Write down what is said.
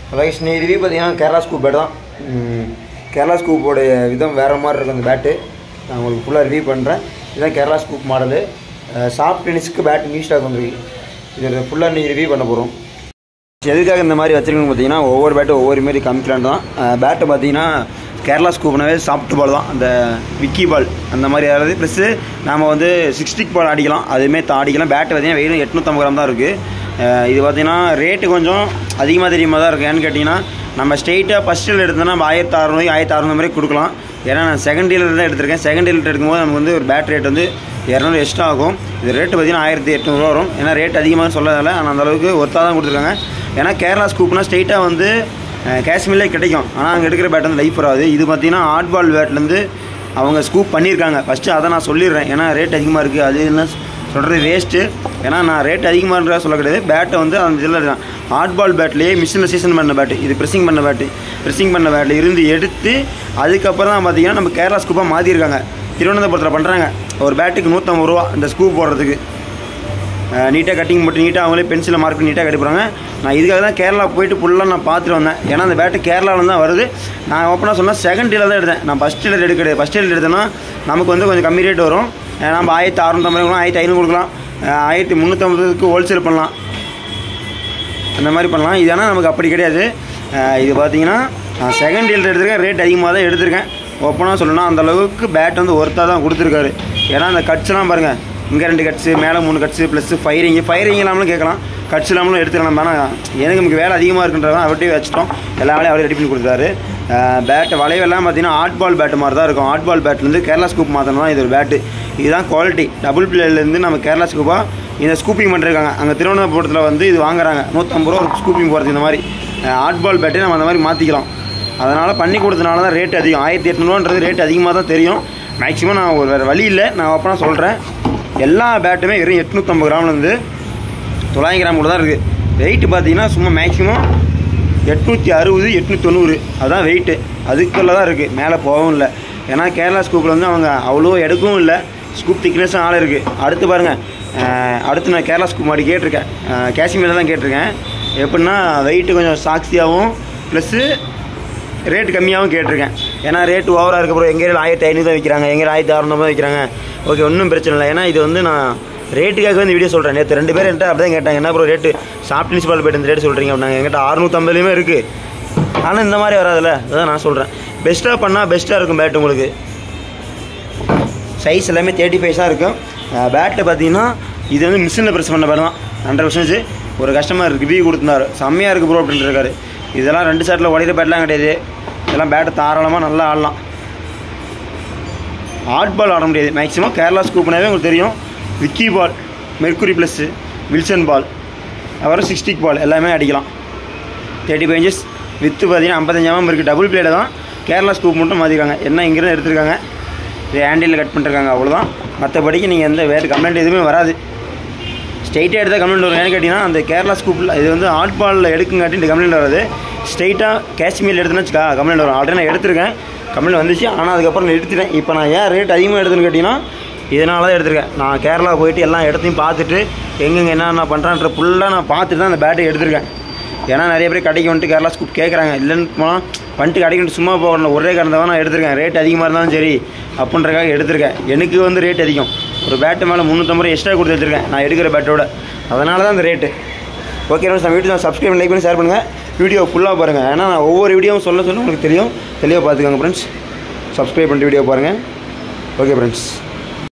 rice நீ review பார்த்தீங்கன்னா Kerala scoop bad தான் ம், கேரளா ஸ்கூப்போடைய விதம் வேறு மாதிரி இருக்கும் அந்த பேட்டு நான் உங்களுக்கு ஃபுல்லாக ரிவ்யூ பண்ணுறேன் இதுதான் கேரளா ஸ்கூப் மாடலு சாஃப்ட் டென்னிஸ்க்கு பேட் நியூ ஸ்டாக் வந்துருக்கு இது ஃபுல்லாக நீ ரிவ்யூ பண்ண போகிறோம் எதுக்காக இந்த மாதிரி வச்சிருக்கோம் பார்த்தீங்கன்னா ஒவ்வொரு பேட்டும் ஒவ்வொரு மாரி கம்மிக்கலாம் தான் பேட்டை பார்த்தீங்கன்னா கேரளா ஸ்கூப்னாவே சாஃப்ட் பால் தான் அந்த விக்கி பால் அந்த மாதிரி அதாவது ப்ளஸ்ஸு நாம் வந்து சிக்ஸ்டிக் பால் அடிக்கலாம் அதுவுமே தான் அடிக்கலாம் பேட்டு பார்த்தீங்கன்னா வெறும் எட்நூற்றம்பது கிராம் தான் இருக்குது இது பார்த்தீங்கன்னா ரேட்டு கொஞ்சம் அதிகமாக தெரியுமா தான் இருக்குது ஏன்னு கேட்டிங்கன்னா நம்ம ஸ்ட்ரெயிட்டாக ஃபஸ்ட் டீல் எடுத்தோம்னா நம்ம ஆயிரத்தி அறநூறு ஆயிரத்தி அறநூறு மாதிரி கொடுக்கலாம் ஏன்னா நான் செகண்ட் டீலர் தான் எடுத்திருக்கேன் செகண்ட் டீலர் எடுக்கும்போது நமக்கு வந்து ஒரு பேட் ரேட் வந்து இரநூறு எக்ஸ்ட்ரா ஆகும் இது ரேட்டு பார்த்தீங்கன்னா ஆயிரத்தி எட்நூறுவா வரும் ஏன்னா ரேட் அதிகமாக சொல்லதில்ல ஆனால் அந்த அளவுக்கு ஒர்த்தாக தான் கொடுத்துருக்காங்க ஏன்னா கேரளா ஸ்கூப்னா ஸ்ட்ரெயிட்டாக வந்து அஹ், காஷ்மீர்லே கிடைக்கும் ஆனால் அங்கே எடுக்கிற பேட் வந்து லைஃப் வராது இது பார்த்தீங்கன்னா ஹாட் பால் பேட்லேருந்து அவங்க ஸ்கூப் பண்ணியிருக்காங்க ஃபஸ்ட்டு அதை நான் சொல்லிடுறேன் ஏன்னா ரேட் அதிகமாக இருக்குது அது என்ன சொல்கிறது வேஸ்ட்டு ஏன்னா நான் ரேட் அதிகமாக சொல்ல கிடையாது பேட்டை வந்து அந்த இதில் ஹாட் பால் பேட்லேயே மிஷினில் சீசன் பண்ண பேட்டு இது ப்ரெஸ்ஸிங் பண்ண பேட்டு ப்ரெஸ்ஸிங் பண்ண பேட்டில் இருந்து எடுத்து அதுக்கப்புறம் தான் பார்த்தீங்கன்னா நம்ம கேரளா ஸ்கூப்பாக மாற்றிருக்காங்க திருவனந்தபுரத்தில் பண்ணுறாங்க ஒரு பேட்டுக்கு நூற்றம்பது ரூபா இந்த ஸ்கூப் போடுறதுக்கு நீட்டாக கட்டிங் போட்டு நீட்டாக அவங்களே பென்சிலில் மார்க் பண்ணி நீட்டாக கட்டி போகிறாங்க நான் இதுக்காக தான் கேரளா போயிட்டு ஃபுல்லாக நான் பார்த்துட்டு வந்தேன் ஏன்னா அந்த பேட்டு கேரளாவில் தான் வருது நான் ஓப்பனாக சொன்னால் செகண்ட் டீலர் தான் எடுத்தேன் நான் ஃபஸ்ட் டீலர் எடுக்கிறது ஃபஸ்ட் டீலர் எடுத்தேன்னா நமக்கு வந்து கொஞ்சம் கம்மி ரேட் வரும் அஹ் நம்ம ஆயிரத்தி அறநூற்றம்பது கொடுக்கலாம் ஆயிரத்தி ஐநூறு கொடுக்கலாம் அஹ் ஆயிரத்தி முந்நூற்றம்பதுக்கு ஹோல்சேல் பண்ணலாம் அந்த மாதிரி பண்ணலாம் இது ஆனால் நமக்கு அப்படி கிடையாது அஹ் இது பார்த்தீங்கன்னா நான் செகண்ட் டீலர் எடுத்திருக்கேன் ரேட் அதிகமாக தான் எடுத்திருக்கேன் ஓப்பனாக சொல்லணும்னா அந்த அளவுக்கு பேட் வந்து ஒர்த்தாக தான் கொடுத்துருக்காரு ஏன்னா அந்த கட்ஸ்லாம் பாருங்கள் இங்கே ரெண்டு கட்ஸு மேலே மூணு கட்ஸு ப்ளஸ் ஃபைரிங்கு ஃபைரிங் இல்லாமலும் கேட்கலாம் கட்ஸ் இல்லாமலும் எடுத்துக்கலாம் ஆனால் எனக்கு நமக்கு வேலை அதிகமாக இருக்குன்றதான் அவர்கிட்டயே வச்சிட்டோம் எல்லா வேலையும் அவரே ரெடி பண்ணி கொடுத்தாரு பேட்டு வளைவெல்லாம் பார்த்தீங்கன்னா ஹாட் பால் பேட்டு மாதிரி தான் இருக்கும் ஹாட் பால் பேட்லேருந்து கேரளா ஸ்கூப் மாற்றணும் தான் இது ஒரு பேட்டு இதுதான் குவாலிட்டி டபுள் பிளேலேருந்து நம்ம கேரளா ஸ்கூப்பாக இந்த ஸ்கூப்பிங் பண்ணிருக்காங்க அங்கே திருவனந்தபுரத்தில் வந்து இது வாங்குறாங்க நூற்றம்பது ரூபா ஒரு ஸ்கூப்பிங் போகிறது இந்த மாதிரி ஹாட் பால் பேட்டே நம்ம அந்த மாதிரி மாற்றிக்கலாம் அதனால் பண்ணி கொடுத்தனால தான் ரேட் அதிகம் ஆயிரத்தி எட்நூறுவான்றது ரேட் அதிகமாக தான் தெரியும் மேக்ஸிமம் நான் ஒரு வேறு வழி இல்லை நான் அப்போ சொல்கிறேன் எல்லா பேட்டுமே வெறும் எட்நூற்றம்பது கிராம்லேருந்து தொள்ளாயிரம் கிராம் கூட தான் இருக்குது வெயிட் பார்த்தீங்கன்னா சும்மா மேக்ஸிமம் எட்நூற்றி அறுபது எட்நூற்றி தொண்ணூறு அதுதான் வெயிட்டு அதுக்குள்ளே தான் இருக்குது மேலே போகவும் இல்லை ஏன்னா கேரளா ஸ்கூப்பில் வந்து அவங்க அவ்வளோ எடுக்கவும் இல்லை ஸ்கூப் திக்னஸும் ஆள் இருக்குது அடுத்து பாருங்கள் அஹ், அடுத்து நான் கேரளா ஸ்கூப் மாடி கேட்டிருக்கேன் அஹ், காஷ்மீரில் தான் கேட்டிருக்கேன் எப்படின்னா வெயிட்டு கொஞ்சம் சாக்ஸியாகவும் ப்ளஸ்ஸு ரேட் கம்மியாகவும் கேட்டிருக்கேன் ஏன்னா ரேட் ஓவராக இருக்க அப்புறம் எங்கள் ஏரியாவில் ஆயிரத்தி ஐநூறு தான் விற்கிறாங்க எங்கள் ஏரியா ஆயிரத்தி அறநூறு தான் விற்கிறாங்க ஓகே ஒன்றும் பிரச்சனை இல்லை ஏன்னா இது வந்து நான் ரேட்டுக்காக வந்து வீடியோ சொல்கிறேன் நேற்று ரெண்டு பேர் என்கிட்ட அப்படி தான் கேட்டாங்க என்ன ப்ரோ ரேட்டு ஷாப் பிரின்சிபால் போய்ட்டு இந்த ரேட் சொல்கிறீங்க அப்படின்னாங்க எங்கிட்ட அறுநூற்றம்பதுலேயுமே இருக்குது ஆனால் இந்த மாதிரி வராதுல்ல அதான் நான் சொல்கிறேன் பெஸ்ட்டாக பண்ணால் பெஸ்ட்டாக இருக்கும் பேட் உங்களுக்கு சைஸ் எல்லாமே தேர்ட்டி ஃபைவ் தான் இருக்கும் பேட்டை பார்த்தீங்கன்னா இது வந்து மிஷினில் ப்ரெஸ் பண்ண பேர் தான் ஹண்ட்ரட் பர்சன்டேஜ் ஒரு கஸ்டமர் ரிவ்யூ கொடுத்துருந்தாரு செம்மையாக இருக்குது ப்ரோ அப்படின்ட்டு இருக்காரு இதெல்லாம் ரெண்டு சைடில் உடையிற பேட்லாம் கிடையாது இதெல்லாம் பேட்டை தாராளமாக நல்லா ஆடலாம் ஹாட் பால் ஆட முடியாது மேக்ஸிமம் கேரளா ஸ்கூப்னாவே உங்களுக்கு தெரியும் Vicky ball mercury plus Wilson ball அப்புறம் சிக்ஸ்டிக் பால் எல்லாமே அடிக்கலாம் தேர்ட்டி ஃபைவ் இன்ச்சஸ் வித்து பார்த்தீங்கன்னா ஐம்பத்தஞ்சாமம் இருக்குது டபுள் பிளேடு தான் கேரளா ஸ்கூப் மட்டும் மாற்றிருக்காங்க என்ன இங்கிருந்து எடுத்திருக்காங்க இது ஹேண்டில் கட் பண்ணிருக்காங்க அவ்வளோதான் மற்றபடிக்கு நீங்கள் எந்த வேறு கம்ப்ளைண்ட் எதுவுமே வராது ஸ்ட்ரைட்டாக எடுத்தால் கம்ப்ளைண்ட் வரும் ஏன்னு கேட்டிங்கன்னா அந்த கேரளா ஸ்கூப்பில் இது வந்து ஹாட் பாலில் எடுக்குங்காட்டி இந்த கம்ப்ளைண்ட் வராது ஸ்ட்ரைட்டாக காஷ்மீரில் எடுத்துன்னு வச்சுக்கா கம்ப்ளைண்ட் வரும் ஆல்ரெடி நான் எடுத்திருக்கேன் கம்ப்ளைண்ட் வந்துச்சு ஆனால் அதுக்கப்புறம் நான் எடுத்துட்டேன் இப்போ நான் ஏன் ரேட் அதிகமாக எடுத்துன்னு கேட்டிங்கன்னா இதனால தான் எடுத்திருக்கேன் நான் கேரளா போயிட்டு எல்லா இடத்தையும் பார்த்துட்டு எங்கெங்கே என்னென்ன பண்ணுறான்ற ஃபுல்லாக நான் பார்த்துட்டு தான் அந்த பேட்டை எடுத்திருக்கேன் ஏன்னா நிறைய பேர் கடைக்கு வந்துட்டு கேரளா ஸ்கூப் கேட்குறாங்க இல்லைன்னு போனால் வந்துட்டு கடைக்கு வந்துட்டு சும்மா போகணும் ஒரே காரணம் நான் எடுத்திருக்கேன் ரேட் அதிகமாக இருந்தாலும் சரி அப்படின்றக்காக எடுத்திருக்கேன் எனக்கு வந்து ரேட் அதிகம் ஒரு பேட்டு மேலே முந்நூற்றம்பது ரூபா எக்ஸ்ட்ரா கொடுத்து எடுத்திருக்கேன் நான் எடுக்கிற பேட்டோட அதனால தான் அந்த ரேட்டு ஓகே ஃப்ரெண்ட்ஸ் நம்ம வீடியோ சப்ஸ்கிரைப் லைக் பண்ணி ஷேர் பண்ணுங்கள் வீடியோ ஃபுல்லாக பாருங்கள் ஏன்னா நான் ஒவ்வொரு வீடியோவும் சொல்ல சொல்ல உங்களுக்கு தெரியும் தெளிவாக பார்த்துக்கோங்க ஃப்ரெண்ட்ஸ் சப்ஸ்கிரைப் பண்ணிட்டு வீடியோ பாருங்கள் ஓகே ஃப்ரெண்ட்ஸ்